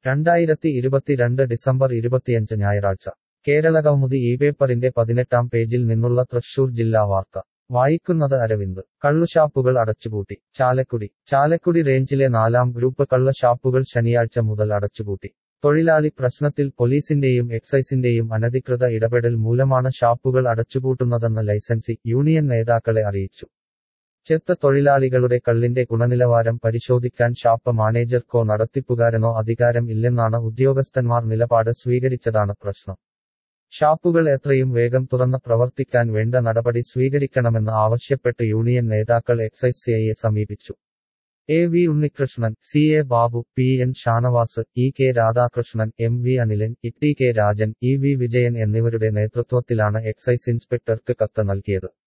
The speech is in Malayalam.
രണ്ടായിരത്തി ഇരുപത്തിരണ്ട് ഡിസംബർ ഇരുപത്തിയഞ്ച് ഞായറാഴ്ച കേരളകൗമുദി ഈ പേപ്പറിന്റെ പതിനെട്ടാം പേജിൽ നിന്നുള്ള തൃശൂർ ജില്ലാ വാർത്ത വായിക്കുന്നത് അരവിന്ദ് കള്ളുഷാപ്പുകൾ അടച്ചുപൂട്ടി ചാലക്കുടി ചാലക്കുടി റേഞ്ചിലെ നാലാം ഗ്രൂപ്പ് കള്ളഷാപ്പുകൾ ശനിയാഴ്ച മുതൽ അടച്ചുപൂട്ടി തൊഴിലാളി പ്രശ്നത്തിൽ പോലീസിന്റെയും എക്സൈസിന്റെയും അനധികൃത ഇടപെടൽ മൂലമാണ് ഷാപ്പുകൾ അടച്ചുപൂട്ടുന്നതെന്ന് ലൈസൻസി യൂണിയൻ നേതാക്കളെ അറിയിച്ചു ചെത്ത തൊഴിലാളികളുടെ കള്ളിന്റെ ഗുണനിലവാരം പരിശോധിക്കാൻ ഷാപ്പ് മാനേജർക്കോ നടത്തിപ്പുകാരനോ അധികാരം ഇല്ലെന്നാണ് ഉദ്യോഗസ്ഥന്മാർ നിലപാട് സ്വീകരിച്ചതാണ് പ്രശ്നം ഷാപ്പുകൾ എത്രയും വേഗം തുറന്ന് പ്രവർത്തിക്കാൻ വേണ്ട നടപടി സ്വീകരിക്കണമെന്ന് ആവശ്യപ്പെട്ട് യൂണിയൻ നേതാക്കൾ എക്സൈസ് സിഐയെ സമീപിച്ചു A V Unnikrishnan C A Babu P N Shanavas E K Radhakrishnan M V Anilan E T K Rajan E V Vijayan എന്നിവരുടെ നേതൃത്വത്തിലാണ് എക്സൈസ് ഇൻസ്പെക്ടർക്ക് കത്ത് നൽകിയത്